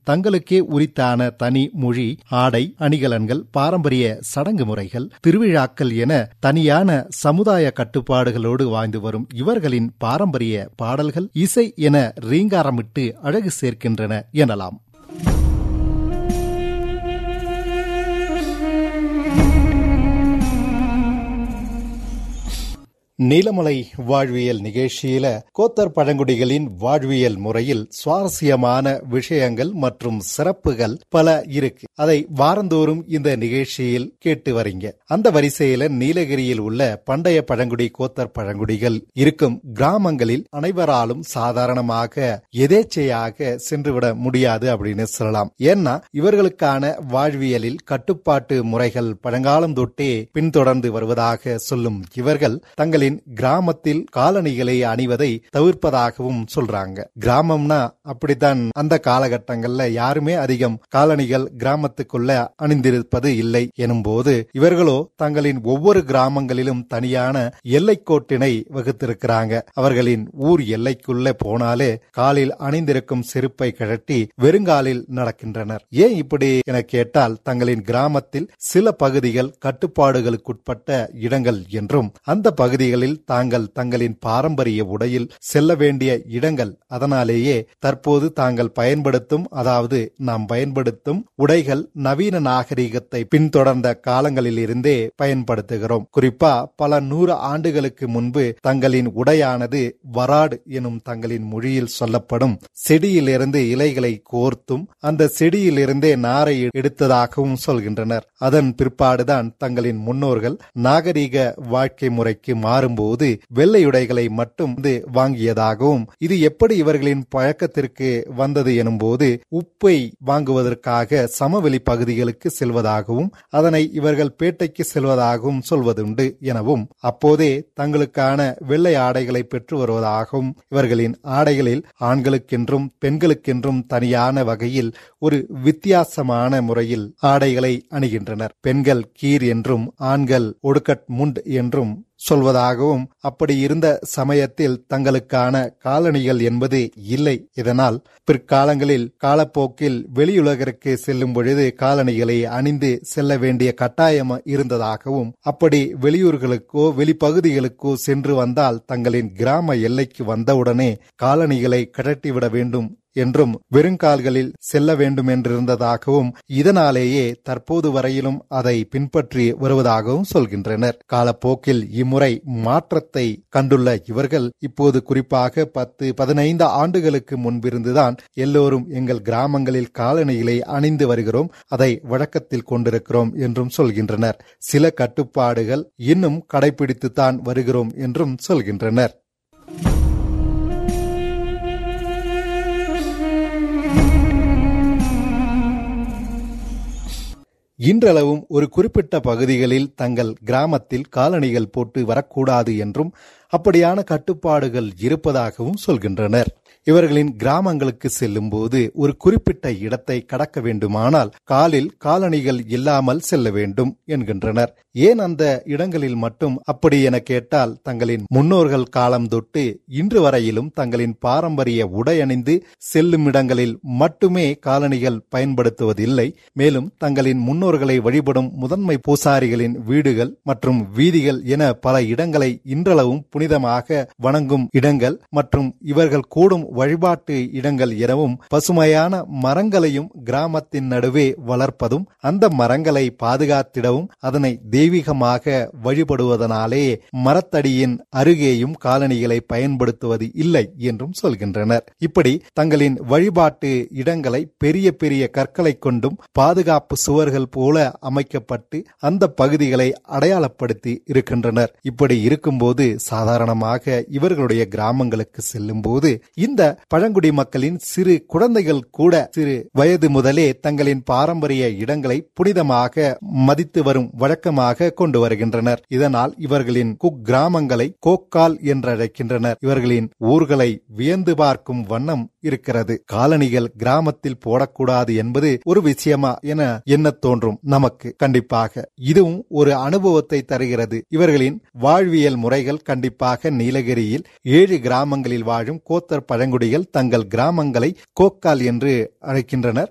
தங்களுக்கே உரித்தான தனி மொழி ஆடை அணிகலன்கள் பாரம்பரிய சடங்கு முறைகள் திருவிழாக்கள் என தனியான சமுதாய கட்டுப்பாடுகளோடு வாழ்ந்து வரும் இவர்களின் பாரம்பரிய பாடல்கள் இசை என ரீங்காரமிட்டு அழகு சேர்க்கின்றன எனலாம் நீலமலை வாழ்வியல் நிகழ்ச்சியில கோத்தர் பழங்குடிகளின் வாழ்வியல் முறையில் சுவாரஸ்யமான விஷயங்கள் மற்றும் சிறப்புகள் பல இருக்கு அதை வாரந்தோறும் இந்த நிகழ்ச்சியில் கேட்டு வரீங்க அந்த வரிசையில நீலகிரியில் உள்ள பண்டைய பழங்குடி கோத்தர் பழங்குடிகள் இருக்கும் கிராமங்களில் அனைவராலும் சாதாரணமாக எதேச்சையாக சென்றுவிட முடியாது அப்படின்னு சொல்லலாம் ஏன்னா இவர்களுக்கான வாழ்வியலில் கட்டுப்பாட்டு முறைகள் பழங்காலம் தொட்டே பின்தொடர்ந்து வருவதாக சொல்லும் இவர்கள் தங்கள் மக்களின் கிராமத்தில் காலணிகளை அணிவதை தவிர்ப்பதாகவும் சொல்றாங்க கிராமம்னா அப்படித்தான் அந்த காலகட்டங்கள்ல யாருமே அதிகம் காலணிகள் கிராமத்துக்குள்ள அணிந்திருப்பது இல்லை எனும் போது இவர்களோ தங்களின் ஒவ்வொரு கிராமங்களிலும் தனியான எல்லைக்கோட்டினை வகுத்திருக்கிறாங்க அவர்களின் ஊர் எல்லைக்குள்ள போனாலே காலில் அணிந்திருக்கும் செருப்பை கழட்டி வெறுங்காலில் நடக்கின்றனர் ஏன் இப்படி என கேட்டால் தங்களின் கிராமத்தில் சில பகுதிகள் கட்டுப்பாடுகளுக்குட்பட்ட இடங்கள் என்றும் அந்த பகுதிகளில் தாங்கள் தங்களின் பாரம்பரிய உடையில் செல்ல வேண்டிய இடங்கள் அதனாலேயே தற்போது தாங்கள் பயன்படுத்தும் அதாவது நாம் பயன்படுத்தும் உடைகள் நவீன நாகரிகத்தை பின்தொடர்ந்த காலங்களில் இருந்தே பயன்படுத்துகிறோம் குறிப்பா பல நூறு ஆண்டுகளுக்கு முன்பு தங்களின் உடையானது வராடு எனும் தங்களின் மொழியில் சொல்லப்படும் செடியிலிருந்து இலைகளை கோர்த்தும் அந்த செடியிலிருந்தே நாரை எடுத்ததாகவும் சொல்கின்றனர் அதன் பிற்பாடுதான் தங்களின் முன்னோர்கள் நாகரிக வாழ்க்கை முறைக்கு மாறும்போது வெள்ளையுடைகளை மட்டும் வாங்கியதாகவும் இது எப்படி இவர்களின் பழக்கத்திற்கு வந்தது எனும்போது உப்பை வாங்குவதற்காக சமவெளி பகுதிகளுக்கு செல்வதாகவும் அதனை இவர்கள் பேட்டைக்கு செல்வதாகவும் சொல்வதுண்டு எனவும் அப்போதே தங்களுக்கான வெள்ளை ஆடைகளை பெற்று வருவதாகவும் இவர்களின் ஆடைகளில் ஆண்களுக்கென்றும் பெண்களுக்கென்றும் தனியான வகையில் ஒரு வித்தியாசமான முறையில் ஆடைகளை அணிகின்றனர் பெண்கள் கீர் என்றும் ஆண்கள் ஒடுக்கட் முண்ட் என்றும் சொல்வதாகவும் அப்படி இருந்த சமயத்தில் தங்களுக்கான காலணிகள் என்பது இல்லை இதனால் பிற்காலங்களில் காலப்போக்கில் வெளியுலகிற்கு செல்லும் பொழுது காலணிகளை அணிந்து செல்ல வேண்டிய கட்டாயம் இருந்ததாகவும் அப்படி வெளியூர்களுக்கோ வெளிப்பகுதிகளுக்கோ சென்று வந்தால் தங்களின் கிராம எல்லைக்கு வந்தவுடனே காலணிகளை கழட்டிவிட வேண்டும் என்றும் வெறுங்கால்களில் செல்ல வேண்டும் என்றிருந்ததாகவும் இதனாலேயே தற்போது வரையிலும் அதை பின்பற்றி வருவதாகவும் சொல்கின்றனர் காலப்போக்கில் இம்முறை மாற்றத்தை கண்டுள்ள இவர்கள் இப்போது குறிப்பாக பத்து பதினைந்து ஆண்டுகளுக்கு முன்பிருந்துதான் எல்லோரும் எங்கள் கிராமங்களில் காலணிகளை அணிந்து வருகிறோம் அதை வழக்கத்தில் கொண்டிருக்கிறோம் என்றும் சொல்கின்றனர் சில கட்டுப்பாடுகள் இன்னும் கடைபிடித்துத்தான் வருகிறோம் என்றும் சொல்கின்றனர் இன்றளவும் ஒரு குறிப்பிட்ட பகுதிகளில் தங்கள் கிராமத்தில் காலணிகள் போட்டு வரக்கூடாது என்றும் அப்படியான கட்டுப்பாடுகள் இருப்பதாகவும் சொல்கின்றனர் இவர்களின் கிராமங்களுக்கு செல்லும் போது ஒரு குறிப்பிட்ட இடத்தை கடக்க வேண்டுமானால் காலில் காலணிகள் இல்லாமல் செல்ல வேண்டும் என்கின்றனர் ஏன் அந்த இடங்களில் மட்டும் அப்படி என கேட்டால் தங்களின் முன்னோர்கள் காலம் தொட்டு இன்று வரையிலும் தங்களின் பாரம்பரிய உடை அணிந்து செல்லும் இடங்களில் மட்டுமே காலணிகள் பயன்படுத்துவதில்லை மேலும் தங்களின் முன்னோர்களை வழிபடும் முதன்மை பூசாரிகளின் வீடுகள் மற்றும் வீதிகள் என பல இடங்களை இன்றளவும் புனிதமாக வணங்கும் இடங்கள் மற்றும் இவர்கள் கூடும் வழிபாட்டு இடங்கள் எனவும் பசுமையான மரங்களையும் கிராமத்தின் நடுவே வளர்ப்பதும் அந்த மரங்களை பாதுகாத்திடவும் அதனை தெய்வீகமாக வழிபடுவதனாலே மரத்தடியின் அருகேயும் காலணிகளை பயன்படுத்துவது இல்லை என்றும் சொல்கின்றனர் இப்படி தங்களின் வழிபாட்டு இடங்களை பெரிய பெரிய கற்களை கொண்டும் பாதுகாப்பு சுவர்கள் போல அமைக்கப்பட்டு அந்த பகுதிகளை அடையாளப்படுத்தி இருக்கின்றனர் இப்படி இருக்கும்போது சாதாரணமாக இவர்களுடைய கிராமங்களுக்கு செல்லும் போது இந்த பழங்குடி மக்களின் சிறு குழந்தைகள் கூட சிறு வயது முதலே தங்களின் பாரம்பரிய இடங்களை புனிதமாக மதித்து வரும் வழக்கமாக கொண்டு வருகின்றனர் இதனால் இவர்களின் குக்கிராமங்களை கோக்கால் என்றழைக்கின்றனர் இவர்களின் ஊர்களை வியந்து பார்க்கும் வண்ணம் இருக்கிறது காலணிகள் கிராமத்தில் போடக்கூடாது என்பது ஒரு விஷயமா என எண்ண தோன்றும் நமக்கு கண்டிப்பாக இதுவும் ஒரு அனுபவத்தை தருகிறது இவர்களின் வாழ்வியல் முறைகள் கண்டிப்பாக நீலகிரியில் ஏழு கிராமங்களில் வாழும் கோத்தர் பழங்குடிகள் தங்கள் கிராமங்களை கோக்கால் என்று அழைக்கின்றனர்